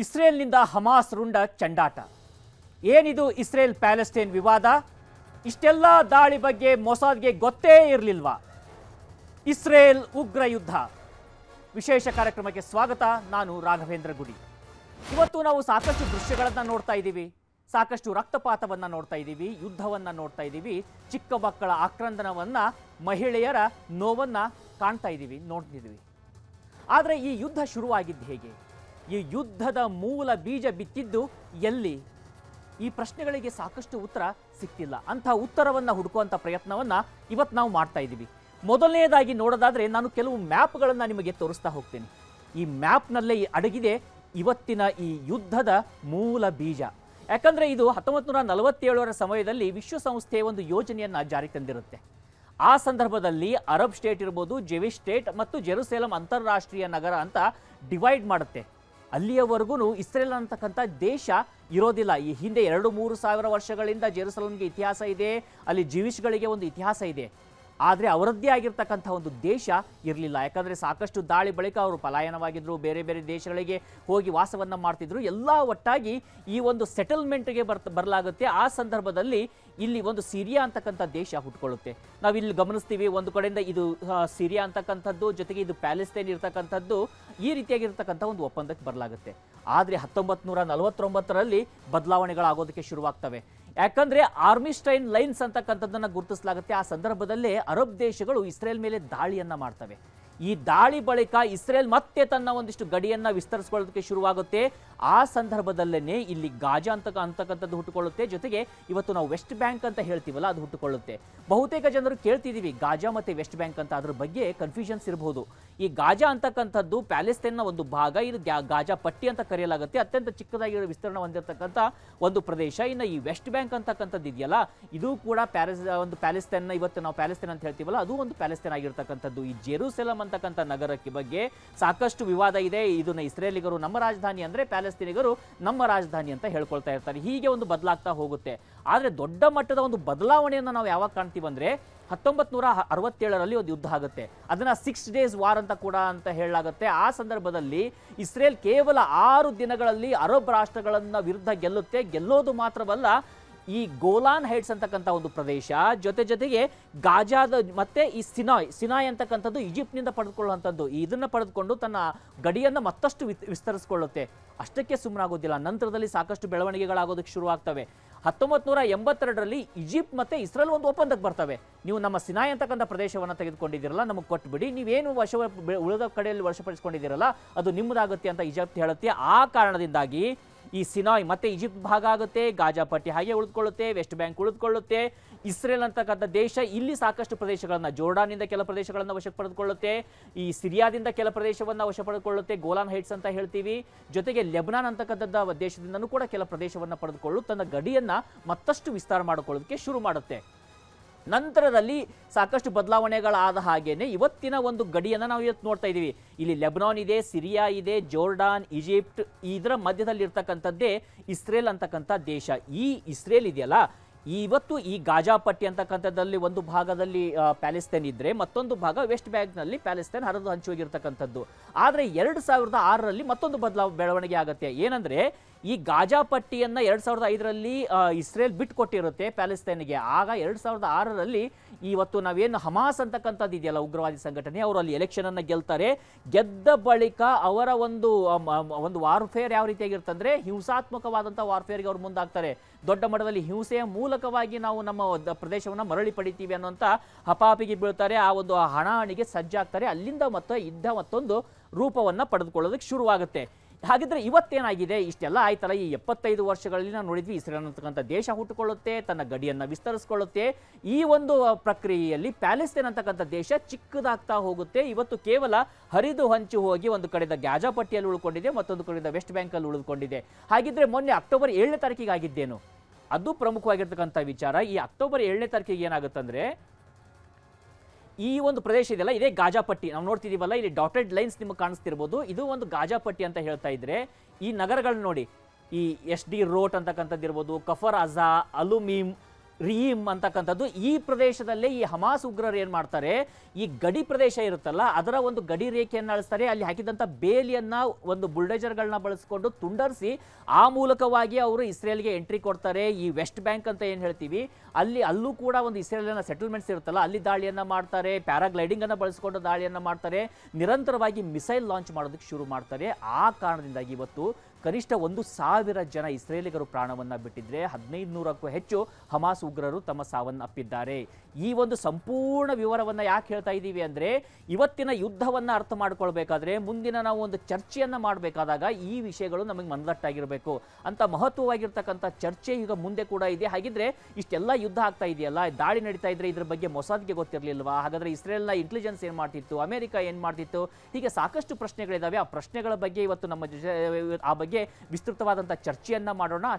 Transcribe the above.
ಇಸ್ರೇಲ್ನಿಂದ Hamas ರುಂಡ ಚಂಡಾಟ ಏನಿದು Israel Palestine ವಿವಾದ ಇಷ್ಟೆಲ್ಲ ದಾಳಿ ಬಗ್ಗೆ ಮೊಸಾದ್ಗೆ ಗೊತ್ತೇ ಇರಲಿಲ್ವಾ ಇಸ್ರೇಲ್ ಉಗ್ರ ಯುದ್ಧ ವಿಶೇಷ ಕಾರ್ಯಕ್ರಮಕ್ಕೆ ಸ್ವಾಗತ ನಾನು ರಾಘವೇಂದ್ರ ಗುಡಿ ಇವತ್ತು ನಾವು ಸಾಕಷ್ಟು ದೃಶ್ಯಗಳನ್ನು ನೋಡ್ತಾ ಇದ್ದೀವಿ ಸಾಕಷ್ಟು ರಕ್ತಪಾತವನ್ನು ನೋಡ್ತಾ ಇದ್ದೀವಿ ಯುದ್ಧವನ್ನು ನೋಡ್ತಾ ಇದ್ದೀವಿ ಚಿಕ್ಕ ಮಕ್ಕಳ ಆಕ್ರಂದನವನ್ನ ಮಹಿಳೆಯರ ನೋವನ್ನ ಕಾಣ್ತಾ ಇದ್ದೀವಿ ನೋಡ್ತಿದ್ದೀವಿ ಆದರೆ ಈ ಯುದ್ಧ ಶುರುವಾಗಿದ್ದು ಹೇಗೆ ಈ ಯುದ್ಧದ ಮೂಲ ಬೀಜ ಬಿತ್ತಿದ್ದು ಎಲ್ಲಿ ಈ ಪ್ರಶ್ನೆಗಳಿಗೆ ಸಾಕಷ್ಟು ಉತ್ತರ ಸಿಕ್ತಿಲ್ಲ ಅಂಥ ಉತ್ತರವನ್ನು ಹುಡುಕುವಂಥ ಪ್ರಯತ್ನವನ್ನು ಇವತ್ತು ನಾವು ಮಾಡ್ತಾ ಇದ್ದೀವಿ ಮೊದಲನೇದಾಗಿ ನೋಡೋದಾದರೆ ನಾನು ಕೆಲವು ಮ್ಯಾಪ್ಗಳನ್ನು ನಿಮಗೆ ತೋರಿಸ್ತಾ ಹೋಗ್ತೇನೆ ಈ ಮ್ಯಾಪ್ನಲ್ಲೇ ಅಡಗಿದೆ ಇವತ್ತಿನ ಈ ಯುದ್ಧದ ಮೂಲ ಬೀಜ ಯಾಕಂದರೆ ಇದು ಹತ್ತೊಂಬತ್ತು ನೂರ ನಲವತ್ತೇಳರ ಸಮಯದಲ್ಲಿ ವಿಶ್ವಸಂಸ್ಥೆ ಒಂದು ಯೋಜನೆಯನ್ನು ಜಾರಿಗೆ ತಂದಿರುತ್ತೆ ಆ ಸಂದರ್ಭದಲ್ಲಿ ಅರಬ್ ಸ್ಟೇಟ್ ಇರ್ಬೋದು ಜೆವಿಶ್ ಸ್ಟೇಟ್ ಮತ್ತು ಜೆರುಸೇಲಂ ಅಂತಾರಾಷ್ಟ್ರೀಯ ನಗರ ಅಂತ ಡಿವೈಡ್ ಮಾಡುತ್ತೆ ಅಲ್ಲಿಯವರೆಗೂ ಇಸ್ರೇಲ್ ಅಂತಕ್ಕಂಥ ದೇಶ ಇರೋದಿಲ್ಲ ಈ ಹಿಂದೆ ಎರಡು ಮೂರು ಸಾವಿರ ವರ್ಷಗಳಿಂದ ಜೆರುಸಲಂಗೆ ಇತಿಹಾಸ ಇದೆ ಅಲ್ಲಿ ಜೀವಿಷ್ಗಳಿಗೆ ಒಂದು ಇತಿಹಾಸ ಇದೆ ಆದರೆ ಅವರದ್ದೇ ಆಗಿರ್ತಕ್ಕಂಥ ಒಂದು ದೇಶ ಇರಲಿಲ್ಲ ಯಾಕಂದರೆ ಸಾಕಷ್ಟು ದಾಳಿ ಬಳಿಕ ಅವರು ಪಲಾಯನವಾಗಿದ್ದರು ಬೇರೆ ಬೇರೆ ದೇಶಗಳಿಗೆ ಹೋಗಿ ವಾಸವನ್ನು ಮಾಡ್ತಿದ್ರು ಎಲ್ಲ ಒಟ್ಟಾಗಿ ಈ ಒಂದು ಸೆಟಲ್ಮೆಂಟ್ಗೆ ಬರ್ತ ಬರಲಾಗುತ್ತೆ ಆ ಸಂದರ್ಭದಲ್ಲಿ ಇಲ್ಲಿ ಒಂದು ಸಿರಿಯಾ ಅಂತಕ್ಕಂಥ ದೇಶ ಹುಟ್ಕೊಳ್ಳುತ್ತೆ ನಾವು ಇಲ್ಲಿ ಗಮನಿಸ್ತೀವಿ ಒಂದು ಕಡೆಯಿಂದ ಇದು ಆ, ಸಿರಿಯಾ ಅಂತಕ್ಕಂಥದ್ದು ಜೊತೆಗೆ ಇದು ಪ್ಯಾಲೆಸ್ತೈನ್ ಇರ್ತಕ್ಕಂಥದ್ದು ಈ ರೀತಿಯಾಗಿರ್ತಕ್ಕಂಥ ಒಂದು ಒಪ್ಪಂದಕ್ಕೆ ಬರಲಾಗುತ್ತೆ ಆದರೆ ಹತ್ತೊಂಬತ್ತು ನೂರ ನಲವತ್ತೊಂಬತ್ತರಲ್ಲಿ ಬದಲಾವಣೆಗಳಾಗೋದಕ್ಕೆ ಶುರುವಾಗ್ತವೆ ಯಾಕಂದ್ರೆ ಆರ್ಮಿಸ್ಟೈನ್ ಲೈನ್ಸ್ ಅಂತಕ್ಕಂಥದ್ದನ್ನು ಗುರುತಿಸಲಾಗುತ್ತೆ ಆ ಸಂದರ್ಭದಲ್ಲೇ ಅರಬ್ ದೇಶಗಳು ಇಸ್ರೇಲ್ ಮೇಲೆ ದಾಳಿಯನ್ನ ಮಾಡ್ತವೆ ಈ ದಾಳಿ ಬಳಿಕ ಇಸ್ರೇಲ್ ಮತ್ತೆ ತನ್ನ ಒಂದಿಷ್ಟು ಗಡಿಯನ್ನ ವಿಸ್ತರಿಸಿಕೊಳ್ಳೋದಕ್ಕೆ ಶುರುವಾಗುತ್ತೆ ಆ ಸಂದರ್ಭದಲ್ಲೇ ಇಲ್ಲಿ ಗಾಜಾ ಅಂತ ಅಂತಕ್ಕಂಥದ್ದು ಹುಟ್ಟುಕೊಳ್ಳುತ್ತೆ ಜೊತೆಗೆ ಇವತ್ತು ನಾವು ವೆಸ್ಟ್ ಬ್ಯಾಂಕ್ ಅಂತ ಹೇಳ್ತೀವಲ್ಲ ಅದು ಹುಟ್ಟುಕೊಳ್ಳುತ್ತೆ ಬಹುತೇಕ ಜನರು ಕೇಳ್ತಿದ್ದೀವಿ ಗಾಜಾ ಮತ್ತೆ ವೆಸ್ಟ್ ಬ್ಯಾಂಕ್ ಅಂತ ಅದ್ರ ಬಗ್ಗೆ ಕನ್ಫ್ಯೂಷನ್ಸ್ ಇರಬಹುದು ಈ ಗಾಜಾ ಅಂತಕ್ಕಂಥದ್ದು ಪ್ಯಾಲೆಸ್ತೈನ್ನ ಒಂದು ಭಾಗ ಇದು ಗ್ಯಾ- ಗಾಜಾ ಪಟ್ಟಿ ಅಂತ ಕರೆಯಲಾಗುತ್ತೆ ಅತ್ಯಂತ ಚಿಕ್ಕದಾಗಿ ವಿಸ್ತರಣ ಹೊಂದಿರತಕ್ಕಂಥ ಒಂದು ಪ್ರದೇಶ ಇನ್ನು ಈ ವೆಸ್ಟ್ ಬ್ಯಾಂಕ್ ಅಂತಕ್ಕಂಥದ್ದು ಇದೆಯಲ್ಲ ಇದು ಕೂಡ ಪ್ಯಾಲೆಸ್ ಒಂದು ಪ್ಯಾಲೆಸ್ತೈನ್ನ ಇವತ್ತು ನಾವು ಪ್ಯಾಲೆಸ್ತೈನ್ ಅಂತ ಹೇಳ್ತೀವಲ್ಲ ಅದು ಒಂದು ಪ್ಯಾಲೆಸ್ತೈನ್ ಆಗಿರ್ತಕ್ಕಂಥದ್ದು ಈ ಜೆರೂಸೆಲಂ ಅಂತಕ್ಕಂಥ ನಗರಕ್ಕೆ ಬಗ್ಗೆ ಸಾಕಷ್ಟು ವಿವಾದ ಇದೆ ಇದನ್ನ ಇಸ್ರೇಲಿಗರು ನಮ್ಮ ರಾಜಧಾನಿ ಅಂದ್ರೆ ಪ್ಯಾಲೆಸ್ತೀನಿಗರು ನಮ್ಮ ರಾಜಧಾನಿ ಅಂತ ಹೇಳ್ಕೊಳ್ತಾ ಇರ್ತಾರೆ ಹೀಗೆ ಒಂದು ಬದಲಾಗ್ತಾ ಹೋಗುತ್ತೆ ಆದರೆ ದೊಡ್ಡ ಮಟ್ಟದ ಒಂದು ಬದಲಾವಣೆಯನ್ನು ನಾವು ಯಾವಾಗ ಕಾಣ್ತೀವಿ ಅಂದ್ರೆ ಹತ್ತೊಂಬತ್ತು ನೂರ ಅರವತ್ತೇಳರಲ್ಲಿ ಒಂದು ಯುದ್ಧ ಆಗುತ್ತೆ ಅದನ್ನ ಸಿಕ್ಸ್ ಡೇಸ್ ವಾರ್ ಅಂತ ಕೂಡ ಅಂತ ಹೇಳಲಾಗುತ್ತೆ ಆ ಸಂದರ್ಭದಲ್ಲಿ ಇಸ್ರೇಲ್ ಕೇವಲ ಆರು ದಿನಗಳಲ್ಲಿ ಅರಬ್ ರಾಷ್ಟ್ರಗಳನ್ನ ವಿರುದ್ಧ ಗೆಲ್ಲುತ್ತೆ ಗೆಲ್ಲೋದು ಮಾತ್ರವಲ್ಲ ಈ ಗೋಲಾನ್ ಹೈಟ್ಸ್ ಅಂತಕ್ಕಂಥ ಒಂದು ಪ್ರದೇಶ ಜೊತೆ ಜೊತೆಗೆ ಗಾಜಾದ ಮತ್ತೆ ಈ ಸಿನಾಯ್ ಸಿನಾಯ್ ಅಂತಕ್ಕಂಥದ್ದು ಈಜಿಪ್ಟ್ನಿಂದ ಪಡೆದುಕೊಳ್ಳುವಂಥದ್ದು ಇದನ್ನ ಪಡೆದುಕೊಂಡು ತನ್ನ ಗಡಿಯನ್ನು ಮತ್ತಷ್ಟು ವಿತ್- ವಿಸ್ತರಿಸಿಕೊಳ್ಳುತ್ತೆ ಅಷ್ಟಕ್ಕೆ ಸುಮ್ಮನಾಗೋದಿಲ್ಲ ನಂತರದಲ್ಲಿ ಸಾಕಷ್ಟು ಬೆಳವಣಿಗೆಗಳಾಗೋದಕ್ಕೆ ಶುರುವಾಗ್ತವೆ ಹತ್ತೊಂಬತ್ತು ನೂರ ಎಂಬತ್ತೆರಡರಲ್ಲಿ ಈಜಿಪ್ಟ್ ಮತ್ತೆ ಇಸ್ರೇಲ್ ಒಂದು ಒಪ್ಪಂದಕ್ಕೆ ಬರ್ತವೆ ನೀವು ನಮ್ಮ ಸಿನಾಯ್ ಅಂತಕ್ಕಂಥ ಪ್ರದೇಶವನ್ನು ತೆಗೆದುಕೊಂಡಿದ್ದೀರಲ್ಲ ನಮಗೆ ಕೊಟ್ಬಿಡಿ ನೀವೇನು ವಶ ಉಳಿದ ಕಡೆಯಲ್ಲಿ ವಶಪಡಿಸಿಕೊಂಡಿದ್ದೀರಲ್ಲ ಅದು ನಿಮ್ಮದಾಗುತ್ತೆ ಅಂತ ಈಜಿಪ್ಟ್ ಹೇಳುತ್ತೆ ಆ ಕಾರಣದಿಂದಾಗಿ ಈ ಸಿನಾಯ್ ಮತ್ತೆ ಈಜಿಪ್ಟ್ ಭಾಗ ಆಗುತ್ತೆ ಗಾಜಾ ಪಟ್ಟಿ ಹಾಗೆ ಉಳಿದುಕೊಳ್ಳುತ್ತೆ ವೆಸ್ಟ್ ಬ್ಯಾಂಕ್ ಉಳಿದುಕೊಳ್ಳುತ್ತೆ ಇಸ್ರೇಲ್ ಅಂತಕ್ಕಂಥ ದೇಶ ಇಲ್ಲಿ ಸಾಕಷ್ಟು ಪ್ರದೇಶಗಳನ್ನ ಜೋರ್ಡಾನಿಂದ ಕೆಲ ಪ್ರದೇಶಗಳನ್ನು ವಶಕ್ಕೆ ಪಡೆದುಕೊಳ್ಳುತ್ತೆ ಈ ಸಿರಿಯಾದಿಂದ ಕೆಲ ಪ್ರದೇಶವನ್ನು ವಶ ಪಡೆದುಕೊಳ್ಳುತ್ತೆ ಗೋಲಾನ್ ಹೈಟ್ಸ್ ಅಂತ ಹೇಳ್ತೀವಿ ಜೊತೆಗೆ ಲೆಬನಾನ್ ಅಂತಕ್ಕಂಥದ್ದು ದೇಶದಿಂದನೂ ಕೂಡ ಕೆಲ ಪ್ರದೇಶವನ್ನು ಪಡೆದುಕೊಳ್ಳು ತನ್ನ ಗಡಿಯನ್ನ ಮತ್ತಷ್ಟು ವಿಸ್ತಾರ ಮಾಡಿಕೊಳ್ಳೋದಕ್ಕೆ ಶುರು ಮಾಡುತ್ತೆ ನಂತರದಲ್ಲಿ ಸಾಕಷ್ಟು ಬದಲಾವಣೆಗಳಾದ ಹಾಗೇನೆ ಇವತ್ತಿನ ಒಂದು ಗಡಿಯನ್ನು ನಾವು ಇವತ್ತು ನೋಡ್ತಾ ಇದ್ದೀವಿ ಇಲ್ಲಿ ಲೆಬನಾನ್ ಇದೆ ಸಿರಿಯಾ ಇದೆ ಜೋರ್ಡಾನ್ ಈಜಿಪ್ಟ್ ಇದರ ಮಧ್ಯದಲ್ಲಿ ಇರ್ತಕ್ಕಂಥದ್ದೇ ಇಸ್ರೇಲ್ ಅಂತಕ್ಕಂಥ ದೇಶ ಈ ಇಸ್ರೇಲ್ ಇದೆಯಲ್ಲ ಇವತ್ತು ಈ ಗಾಜಾ ಪಟ್ಟಿ ಅಂತಕ್ಕಂಥದ್ದಲ್ಲಿ ಒಂದು ಭಾಗದಲ್ಲಿ ಆ, ಪ್ಯಾಲೆಸ್ತೈನ್ ಇದ್ರೆ ಮತ್ತೊಂದು ಭಾಗ ವೆಸ್ಟ್ ಬ್ಯಾಂಕ್ನಲ್ಲಿ ಪ್ಯಾಲೆಸ್ತೈನ್ ಹರಿದು ಹಂಚೋಗಿರ್ತಕ್ಕಂಥದ್ದು ಆದರೆ ಎರಡು ಸಾವಿರದ ಆರರಲ್ಲಿ ಮತ್ತೊಂದು ಬದಲಾವ ಬೆಳವಣಿಗೆ ಆಗುತ್ತೆ ಏನಂದ್ರೆ ಈ ಗಾಜಾ ಪಟ್ಟಿಯನ್ನ ಎರಡ್ ಸಾವಿರದ ಐದರಲ್ಲಿ ಇಸ್ರೇಲ್ ಬಿಟ್ಕೊಟ್ಟಿರುತ್ತೆ ಪ್ಯಾಲೆಸ್ತೈನ್ಗೆ ಆಗ ಎರಡ್ ಸಾವಿರದ ಆರರಲ್ಲಿ ಇವತ್ತು ನಾವೇನು ಹಮಾಸ್ ಅಂತಕ್ಕಂಥದ್ದು ಇದೆಯಲ್ಲ ಉಗ್ರವಾದಿ ಸಂಘಟನೆ ಅವರು ಅಲ್ಲಿ ಎಲೆಕ್ಷನ್ ಅನ್ನ ಗೆಲ್ತಾರೆ ಗೆದ್ದ ಬಳಿಕ ಅವರ ಒಂದು ಆ, ಮ- ಮ- ಒಂದು ವಾರ್ಫೇರ್ ಯಾವ ರೀತಿಯಾಗಿರ್ತಂದ್ರೆ ಹಿಂಸಾತ್ಮಕವಾದಂಥ ವಾರ್ಫೇರ್ಗೆ ಅವ್ರು ಮುಂದಾಗ್ತಾರೆ ದೊಡ್ಡ ಮಟ್ಟದಲ್ಲಿ ಹಿಂಸೆಯ ಮೂಲಕವಾಗಿ ನಾವು ನಮ್ಮ ದ- ಪ್ರದೇಶವನ್ನ ಮರಳಿ ಪಡಿತೀವಿ ಅನ್ನೋಂಥ ಹಪಾಪಿಗೆ ಬೀಳ್ತಾರೆ ಆ ಒಂದು ಹಣಾಹಣಿಗೆ ಸಜ್ಜಾಗ್ತಾರೆ ಅಲ್ಲಿಂದ ಮತ್ತೆ ಯುದ್ಧ ಮತ್ತೊಂದು ರೂಪವನ್ನ ಪಡೆದುಕೊಳ್ಳೋದಕ್ಕೆ ಶುರುವಾಗುತ್ತೆ ಹಾಗಿದ್ರೆ ಇವತ್ತೇನಾಗಿದೆ ಇಷ್ಟೆಲ್ಲ ಆಯ್ತಲ್ಲ ಈ ಎಪ್ಪತ್ತೈದು ವರ್ಷಗಳಲ್ಲಿ ನಾವು ನೋಡಿದ್ವಿ ಇಸ್ರೇಲ್ ಅನ್ನತಕ್ಕಂಥ ದೇಶ ಹುಟ್ಟುಕೊಳ್ಳುತ್ತೆ ತನ್ನ ಗಡಿಯನ್ನು ವಿಸ್ತರಿಸ್ಕೊಳ್ಳುತ್ತೆ ಈ ಒಂದು ಆ, ಪ್ರಕ್ರಿಯೆಯಲ್ಲಿ ಪ್ಯಾಲೆಸ್ತೇನ್ ಅಂತಕ್ಕಂಥ ದೇಶ ಚಿಕ್ಕದಾಗ್ತಾ ಹೋಗುತ್ತೆ ಇವತ್ತು ಕೇವಲ ಹರಿದು ಹಂಚಿ ಹೋಗಿ ಒಂದು ಕಡೆಯಿಂದ ಗ್ಯಾಜಾ ಪಟ್ಟಿಯಲ್ಲಿ ಉಳ್ಕೊಂಡಿದೆ ಮತ್ತೊಂದು ಕಡೆಯಿಂದ ವೆಸ್ಟ್ ಬ್ಯಾಂಕಲ್ಲಿ ಉಳಿದುಕೊಂಡಿದೆ ಹಾಗಿದ್ರೆ ಮೊನ್ನೆ ಅಕ್ಟೋಬರ್ ಏಳನೇ ತಾರೀಕಿಗೆ ಆಗಿದ್ದೇನು ಅದು ಪ್ರಮುಖವಾಗಿರ್ತಕ್ಕಂಥ ವಿಚಾರ ಈ ಅಕ್ಟೋಬರ್ ಏಳನೇ ತಾರೀಕಿಗೆ ಏನಾಗುತ್ತಂದ್ರೆ ಈ ಒಂದು ಪ್ರದೇಶ ಇದೆಯಲ್ಲ ಇದೇ ಗಾಜಾ ಪಟ್ಟಿ ನಾವು ನೋಡ್ತಿದೀವಲ್ಲ ಇಲ್ಲಿ ಡಾಟೆಡ್ ಲೈನ್ಸ್ ನಿಮಗೆ ಕಾಣಿಸ್ತಿರ್ಬೋದು ಇದು ಒಂದು ಗಾಜಾ ಪಟ್ಟಿ ಅಂತ ಹೇಳ್ತಾ ಇದ್ರೆ ಈ ನಗರಗಳನ್ನ ನೋಡಿ ಈ ಎಸ್ ಡಿ ರೋಟ್ ಅಂತಕ್ಕಂಥದ್ದು ಇರ್ಬೋದು ಕಫರ್ ಅಜಾ ಅಲುಮೀಮ್ ರೀಮ್ ಅಂತಕ್ಕಂಥದ್ದು ಈ ಪ್ರದೇಶದಲ್ಲೇ ಈ ಹಮಾಸ್ ಉಗ್ರರು ಏನು ಮಾಡ್ತಾರೆ ಈ ಗಡಿ ಪ್ರದೇಶ ಇರುತ್ತಲ್ಲ ಅದರ ಒಂದು ಗಡಿ ರೇಖೆಯನ್ನು ಅಳಿಸ್ತಾರೆ ಅಲ್ಲಿ ಹಾಕಿದಂಥ ಬೇಲಿಯನ್ನ ಒಂದು ಬುಲ್ಡೇಜರ್ಗಳನ್ನ ಬಳಸ್ಕೊಂಡು ತುಂಡರಿಸಿ ಆ ಮೂಲಕವಾಗಿ ಅವರು ಇಸ್ರೇಲ್ಗೆ ಎಂಟ್ರಿ ಕೊಡ್ತಾರೆ ಈ ವೆಸ್ಟ್ ಬ್ಯಾಂಕ್ ಅಂತ ಏನು ಹೇಳ್ತೀವಿ ಅಲ್ಲಿ ಅಲ್ಲೂ ಕೂಡ ಒಂದು ಇಸ್ರೇಲಿನ ಸೆಟಲ್ಮೆಂಟ್ಸ್ ಇರುತ್ತಲ್ಲ ಅಲ್ಲಿ ದಾಳಿಯನ್ನ ಮಾಡ್ತಾರೆ ಪ್ಯಾರಾಗ್ಲೈಡಿಂಗ್ ಅನ್ನ ಬಳಸ್ಕೊಂಡು ದಾಳಿಯನ್ನ ಮಾಡ್ತಾರೆ ನಿರಂತರವಾಗಿ ಮಿಸೈಲ್ ಲಾಂಚ್ ಮಾಡೋದಕ್ಕೆ ಶುರು ಮಾಡ್ತಾರೆ ಆ ಕಾರಣದಿಂದಾಗಿ ಇವತ್ತು ಕನಿಷ್ಠ ಒಂದು ಸಾವಿರ ಜನ ಇಸ್ರೇಲಿಗರು ಪ್ರಾಣವನ್ನ ಬಿಟ್ಟಿದ್ರೆ ಹದಿನೈದು ನೂರಕ್ಕೂ ಹೆಚ್ಚು ಹಮಾಸ್ ಉಗ್ರರು ತಮ್ಮ ಸಾವನ್ನ ಅಪ್ಪಿದ್ದಾರೆ ಈ ಒಂದು ಸಂಪೂರ್ಣ ವಿವರವನ್ನ ಯಾಕೆ ಹೇಳ್ತಾ ಇದ್ದೀವಿ ಅಂದ್ರೆ ಇವತ್ತಿನ ಯುದ್ಧವನ್ನ ಅರ್ಥ ಮಾಡ್ಕೊಳ್ಬೇಕಾದ್ರೆ ಮುಂದಿನ ನಾವು ಒಂದು ಚರ್ಚೆಯನ್ನ ಮಾಡಬೇಕಾದಾಗ ಈ ವಿಷಯಗಳು ನಮಗೆ ಮನದಟ್ಟಾಗಿರಬೇಕು ಅಂತ ಮಹತ್ವವಾಗಿರ್ತಕ್ಕಂಥ ಚರ್ಚೆ ಈಗ ಮುಂದೆ ಕೂಡ ಇದೆ ಹಾಗಿದ್ರೆ ಇಷ್ಟೆಲ್ಲ ಯುದ್ಧ ಆಗ್ತಾ ಇದೆಯಲ್ಲ ದಾಳಿ ನಡೀತಾ ಇದ್ರೆ ಇದ್ರ ಬಗ್ಗೆ ಮೊಸಾದ್ಗೆ ಗೊತ್ತಿರಲಿಲ್ವಾ ಹಾಗಾದ್ರೆ ಇಸ್ರೇಲ್ನ ಇಂಟೆಲಿಜೆನ್ಸ್ ಏನ್ ಮಾಡ್ತಿತ್ತು ಅಮೆರಿಕ ಏನ್ ಮಾಡ್ತಿತ್ತು ಹೀಗೆ ಸಾಕಷ್ಟು ಪ್ರಶ್ನೆಗಳಿದಾವೆ ಆ ಪ್ರಶ್ನೆಗಳ ಬಗ್ಗೆ ಇವತ್ತು ನಮ್ಮ ಜೊತೆ ಆ ಬಗ್ಗೆ ವಿಸ್ತೃತವಾದಂಥ ಚರ್ಚೆಯನ್ನ ಮಾಡೋಣ ಆ